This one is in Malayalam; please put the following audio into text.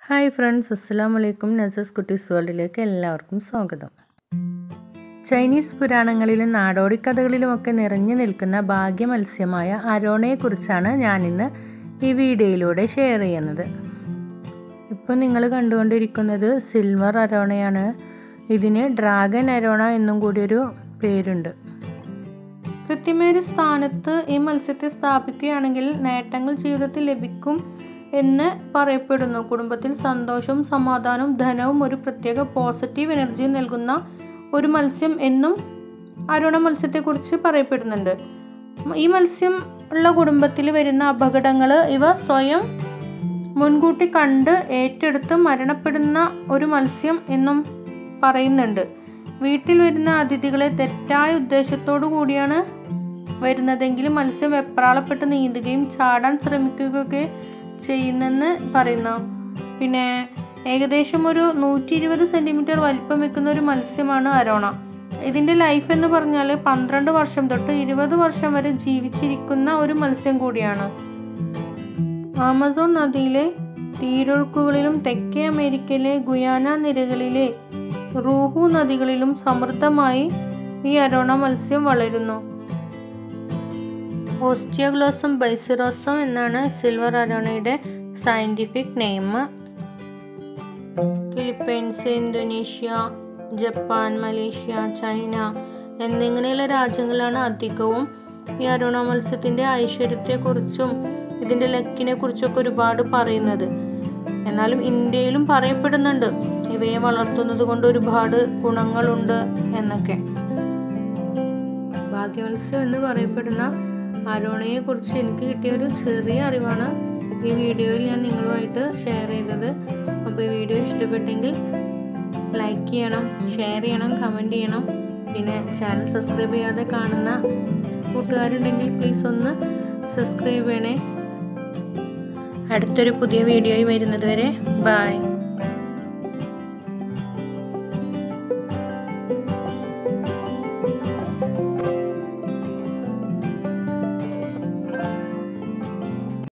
ഹായ് ഫ്രണ്ട്സ് അസ്സാം വലൈക്കും നസസ് കുട്ടീസ് വേൾഡിലേക്ക് എല്ലാവർക്കും സ്വാഗതം ചൈനീസ് പുരാണങ്ങളിലും നാടോടിക്കഥകളിലുമൊക്കെ നിറഞ്ഞു നിൽക്കുന്ന ഭാഗ്യ മത്സ്യമായ അരോണയെക്കുറിച്ചാണ് ഞാനിന്ന് ഈ വീഡിയോയിലൂടെ ഷെയർ ചെയ്യുന്നത് ഇപ്പോൾ നിങ്ങൾ കണ്ടുകൊണ്ടിരിക്കുന്നത് സിൽവർ അരോണയാണ് ഇതിന് ഡ്രാഗൺ അരോണ എന്നും കൂടിയൊരു പേരുണ്ട് കൃത്യമായ ഒരു സ്ഥാനത്ത് ഈ മത്സ്യത്തെ സ്ഥാപിക്കുകയാണെങ്കിൽ നേട്ടങ്ങൾ ജീവിതത്തിൽ ലഭിക്കും എന്ന് പറയപ്പെടുന്നു കുടുംബത്തിൽ സന്തോഷവും സമാധാനവും ധനവും ഒരു പ്രത്യേക പോസിറ്റീവ് എനർജി നൽകുന്ന ഒരു മത്സ്യം എന്നും അരുണ മത്സ്യത്തെക്കുറിച്ച് പറയപ്പെടുന്നുണ്ട് ഈ മത്സ്യം ഉള്ള കുടുംബത്തിൽ വരുന്ന അപകടങ്ങൾ ഇവ സ്വയം മുൻകൂട്ടി കണ്ട് ഏറ്റെടുത്ത് മരണപ്പെടുന്ന ഒരു മത്സ്യം എന്നും പറയുന്നുണ്ട് വീട്ടിൽ വരുന്ന അതിഥികളെ തെറ്റായ ഉദ്ദേശത്തോടു കൂടിയാണ് വരുന്നതെങ്കിൽ മത്സ്യം വെപ്രാളപ്പെട്ട് നീന്തുകയും ചാടാൻ ശ്രമിക്കുകയൊക്കെ ചെയ്യുന്നെന്ന് പറയുന്നു പിന്നെ ഏകദേശം ഒരു നൂറ്റി ഇരുപത് സെൻറ്റിമീറ്റർ വലിപ്പം വെക്കുന്ന ഒരു മത്സ്യമാണ് അരോണ ഇതിൻ്റെ ലൈഫ് എന്ന് പറഞ്ഞാൽ പന്ത്രണ്ട് വർഷം തൊട്ട് ഇരുപത് വർഷം വരെ ജീവിച്ചിരിക്കുന്ന ഒരു മത്സ്യം കൂടിയാണ് ആമസോൺ നദിയിലെ തീരൊഴുക്കുകളിലും തെക്കേ അമേരിക്കയിലെ ഗുയാന നിരകളിലെ റൂഹു നദികളിലും സമൃദ്ധമായി ഈ അരോണ മത്സ്യം വളരുന്നു ഓസ്റ്റിയോഗ്ലോസം ബൈസിറോസം എന്നാണ് സിൽവർ അരോണയുടെ scientific name Philippines Indonesia Japan Malaysia China എന്നിങ്ങനെയുള്ള രാജ്യങ്ങളാണ് അധികവും ഈ അരോണ മത്സ്യത്തിൻ്റെ ഐശ്വര്യത്തെക്കുറിച്ചും ഇതിൻ്റെ ലക്കിനെ കുറിച്ചൊക്കെ ഒരുപാട് പറയുന്നത് എന്നാലും ഇന്ത്യയിലും പറയപ്പെടുന്നുണ്ട് ഇവയെ വളർത്തുന്നത് കൊണ്ട് ഒരുപാട് ഗുണങ്ങളുണ്ട് എന്നൊക്കെ ഭാഗ്യമത്സ്യം എന്ന് പറയപ്പെടുന്ന അരോണയെ കുറിച്ച് എനിക്ക് കിട്ടിയ ഒരു ചെറിയ അറിവാണ് ഈ വീഡിയോയിൽ ഞാൻ നിങ്ങളുമായിട്ട് ഷെയർ ചെയ്തത് അപ്പോൾ ഈ വീഡിയോ ഇഷ്ടപ്പെട്ടെങ്കിൽ ലൈക്ക് ചെയ്യണം ഷെയർ ചെയ്യണം കമൻറ്റ് ചെയ്യണം പിന്നെ ചാനൽ സബ്സ്ക്രൈബ് ചെയ്യാതെ കാണുന്ന കൂട്ടുകാരുണ്ടെങ്കിൽ പ്ലീസ് ഒന്ന് സബ്സ്ക്രൈബ് ചെയ്യണേ അടുത്തൊരു പുതിയ വീഡിയോയിൽ വരുന്നത് വരെ ബായ്